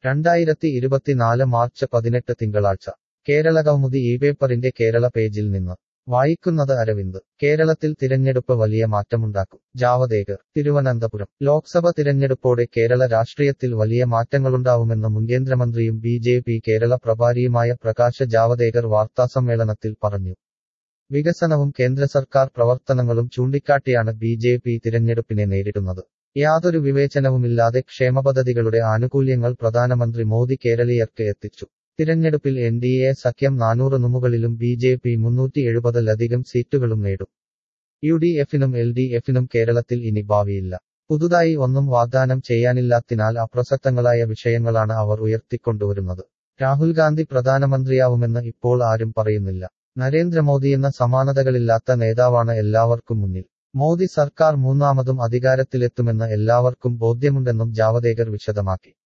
രണ്ടായിരത്തി ഇരുപത്തിനാല് മാർച്ച് പതിനെട്ട് തിങ്കളാഴ്ച കേരള കൗമുദി ഈ പേപ്പറിന്റെ കേരള പേജിൽ നിന്ന് വായിക്കുന്നത് അരവിന്ദ് കേരളത്തിൽ തിരഞ്ഞെടുപ്പ് വലിയ മാറ്റമുണ്ടാക്കും ജാവദേകർ തിരുവനന്തപുരം ലോക്സഭ തിരഞ്ഞെടുപ്പോടെ കേരള രാഷ്ട്രീയത്തിൽ വലിയ മാറ്റങ്ങളുണ്ടാവുമെന്ന് മുൻ കേന്ദ്രമന്ത്രിയും ബി ജെ പി കേരള പ്രഭാരിയുമായ പ്രകാശ് ജാവദേകർ വാർത്താസമ്മേളനത്തിൽ പറഞ്ഞു വികസനവും കേന്ദ്ര സർക്കാർ പ്രവർത്തനങ്ങളും ചൂണ്ടിക്കാട്ടിയാണ് ബി ജെ പി തിരഞ്ഞെടുപ്പിനെ നേരിടുന്നത് യാതൊരു വിവേചനവുമില്ലാതെ ക്ഷേമപദ്ധതികളുടെ ആനുകൂല്യങ്ങൾ പ്രധാനമന്ത്രി മോദി കേരളീയർക്ക് എത്തിച്ചു തിരഞ്ഞെടുപ്പിൽ എൻ ഡി എ സഖ്യം നാനൂറിനു മുകളിലും ബി ജെ പി മുന്നൂറ്റി എഴുപതിലധികം സീറ്റുകളും നേടും യു ഡി എഫിനും എൽ ഡി എഫിനും കേരളത്തിൽ ഇനി ഭാവിയില്ല പുതുതായി ഒന്നും വാഗ്ദാനം ചെയ്യാനില്ലാത്തിനാൽ അപ്രസക്തങ്ങളായ വിഷയങ്ങളാണ് അവർ ഉയർത്തിക്കൊണ്ടുവരുന്നത് രാഹുൽ ഗാന്ധി പ്രധാനമന്ത്രിയാവുമെന്ന് ഇപ്പോൾ ആരും പറയുന്നില്ല നരേന്ദ്രമോദിയെന്ന സമാനതകളില്ലാത്ത നേതാവാണ് എല്ലാവർക്കും മുന്നിൽ മോദി സർക്കാർ മൂന്നാമതും അധികാരത്തിലെത്തുമെന്ന് എല്ലാവർക്കും ബോധ്യമുണ്ടെന്നും ജാവദേകർ വിശദമാക്കി